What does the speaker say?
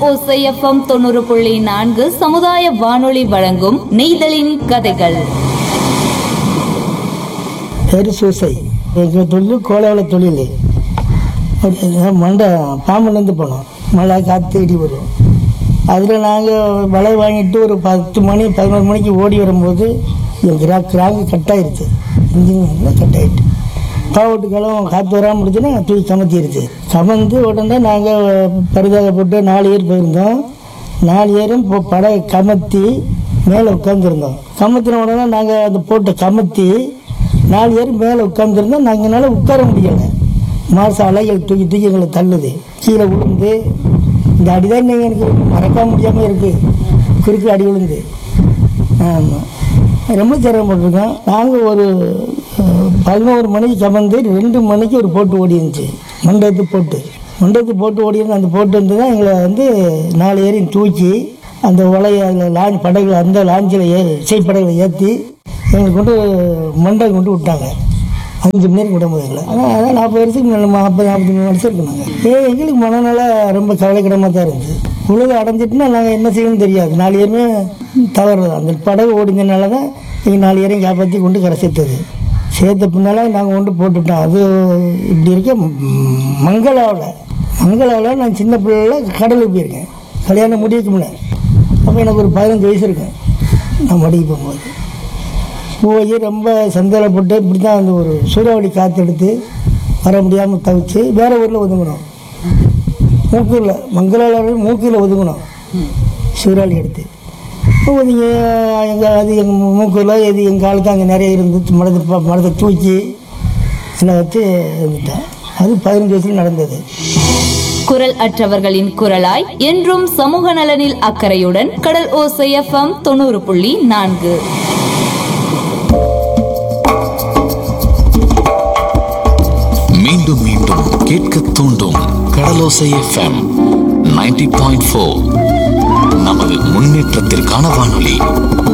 ஓசைஎஃப்எம் தொண்ணூறு புள்ளி நான்கு சமுதாய வானொலி வழங்கும் நெய்தலின் கதைகள் பேர் சூசை எங்கள் தொழில் கோலவள தொழில் அது மண்டை பாம்புலேருந்து போனோம் மழை காற்று இடி வரும் அதில் நாங்கள் வலை வாங்கிட்டு ஒரு பத்து மணி பதினோரு மணிக்கு ஓடி வரும்போது என் கிரா கிராங்கு கட் ஆயிருச்சு இன்ஜின் கட் ஆயிட்டு பாவட்டுக்காலம் காற்று வராமல் முடிச்சுன்னா தூக்கி கமத்திருச்சு கமந்து உடனே நாங்கள் பரிதாக போட்டு நாலு ஏர் போயிருந்தோம் நாலு ஏரும் இப்போ படை கமத்தி மேலே உட்காந்துருந்தோம் கமத்தின உடனே நாங்கள் அந்த போட்டு கமத்தி நாலு பேர் மேலே உட்காந்துருந்தோம் நாங்கள் என்னால் உட்கார முடியலை மாசம் அலைகள் தூக்கி தூக்கி எங்களை தள்ளுது கீழே விழுந்து இந்த அடிதான் நீங்கள் எனக்கு மறக்க முடியாமல் இருக்குது குறுக்கு அடி விழுந்து ஆமாம் ரொம்ப சிரமப்பட்டிருக்கோம் நாங்கள் ஒரு அஹ், பதினோரு மணிக்கு கமந்து ரெண்டு மணிக்கு ஒரு போட்டு ஓடி இருந்துச்சு மண்டபத்து போட்டு மண்டபத்து போட்டு ஓடி இருந்து அந்த போட்டு வந்து தான் எங்களை வந்து நாலு ஏரையும் தூக்கி அந்த உலைய அதில் லாஞ்ச் படகுல அந்த லாஞ்சில் ஏ இசைப்படகுல ஏற்றி எங்களை கொண்டு மண்டபம் கொண்டு விட்டாங்க அஞ்சு மணி நேரம் விட முடியல ஆனால் அதான் நாற்பது வருஷத்துக்கு மேலே நாற்பது நாற்பத்தி மூணு வருஷம் இருக்கு நாங்கள் ஏ எங்களுக்கு மனநல ரொம்ப கவலைக்கிடமாக தான் இருந்துச்சு உலக அடைஞ்சிட்டுனா நாங்கள் என்ன செய்யணும்னு தெரியாது நாலு பேருமே தவறு தான் அந்த படகு ஓடிஞ்சனால தான் எங்கள் நாலு பேரையும் காப்பாற்றி கொண்டு கரை சேர்த்தது சேர்த்த பின்னால் நாங்கள் கொண்டு போட்டுட்டோம் அது இப்படி இருக்க ம், மங்களாவில் மங்களாவில் நான் சின்ன பிள்ளைல கடலுக்கு போயிருக்கேன் கல்யாணம் முடியக்கு முன்னே அப்போ எனக்கு ஒரு பதினஞ்சு வயசு இருக்கேன் நான் மடிக்கு போகும்போது போய் ரொம்ப சந்தேகப்பட்டு இப்படி தான் அந்த ஒரு சூறாவளி காற்று எடுத்து வர முடியாமல் தவிச்சு வேற ஊரில் ஒதுங்கணும் மூக்கூரில் மங்களாவில் மூக்கில் ஒதுங்கணும் சூறாவளி எடுத்து ஒதுங்கி எங்கள் அது எங்கள் மூக்கூரில் இது எங்கள் ஆளுக்கு அங்கே நிறைய இருந்து மரத்தை ப- மரத்தை தூக்கி என்னை வச்சு இருந்துட்டேன் அது பதினஞ்சு வயசுல நடந்தது குரல் அற்றவர்களின் குரலாய் என்றும் சமூக நலனில் அக்கறையுடன் கடல் ஓசை எஃப்எம் தொண்ணூறு புள்ளி நான்கு மீண்டும் மீண்டும் கேட்க தூண்டும் கடலோசை எஃப்எம் 90.4 பாயிண்ட் நமது முன்னேற்றத்திற்கான வானொலி